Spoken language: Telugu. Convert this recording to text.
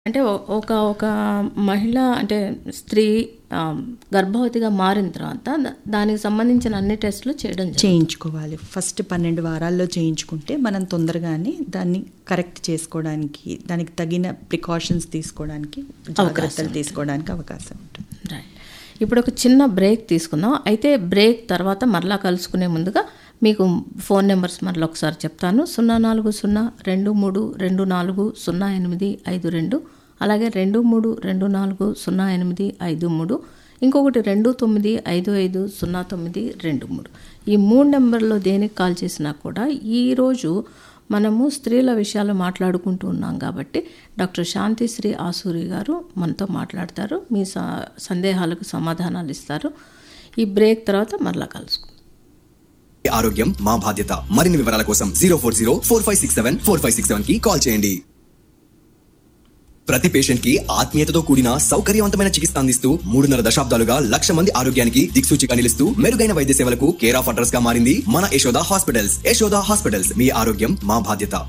అంటే ఒ- ఒక ఒక మహిళ అంటే స్త్రీ ఆ, గర్భవతిగా మారిన తర్వాత దా- దానికి సంబంధించిన అన్ని టెస్టులు చేయడం జరుగుతుంది. చేయించుకోవాలి ఫస్ట్ పన్నెండు వారాల్లో చేయించుకుంటే మనం తొందరగానే దాన్ని కరెక్ట్ చేసుకోవడానికి దానికి తగిన ప్రికాషన్స్ తీసుకోవడానికి జాగ్రత్తలు తీసుకోవడానికి అవకాశం ఉంటుంది రైట్ ఇప్పుడు ఒక చిన్న బ్రేక్ తీసుకుందాం అయితే బ్రేక్ తర్వాత మరలా కలుసుకునే ముందుగా మీకు ఫోన్ నెంబర్స్ మరలా ఒకసారి చెప్తాను సున్నా నాలుగు సున్నా రెండు మూడు రెండు నాలుగు సున్నా ఎనిమిది ఐదు రెండు అలాగే రెండు మూడు రెండు నాలుగు సున్నా ఎనిమిది ఐదు మూడు ఇంకొకటి రెండు తొమ్మిది ఐదు ఐదు సున్నా తొమ్మిది రెండు మూడు ఈ మూడు నెంబర్లో దేనికి కాల్ చేసినా కూడా ఈరోజు మనము స్త్రీల విషయాలు మాట్లాడుకుంటూ ఉన్నాం కాబట్టి డాక్టర్ శాంతిశ్రీ ఆసూరి గారు మనతో మాట్లాడతారు మీ స సందేహాలకు సమాధానాలు ఇస్తారు ఈ బ్రేక్ తర్వాత మరలా కలుసుకుందాం ఆరోగ్యం మా బాధ్యత మరిన్ని వివరాల కోసం zero four zero four five six seven four five six seven కి కాల్ చేయండి ప్రతి పేషెంట్ కి ఆత్మీయతతో కూడిన సౌకర్యవంతమైన చికిత్స అందిస్తూ మూడున్నర దశాబ్దాలుగా లక్ష మంది ఆరోగ్యానికి దిక్సూచిగా నిలుస్తూ మెరుగైన వైద్య సేవలకు కేర్ ఆఫ్ అడ్రస్ గా మారింది మన యశోద హాస్పిటల్స్ యశోద హాస్పిటల్స్ మీ ఆరోగ్యం మా బాధ్యత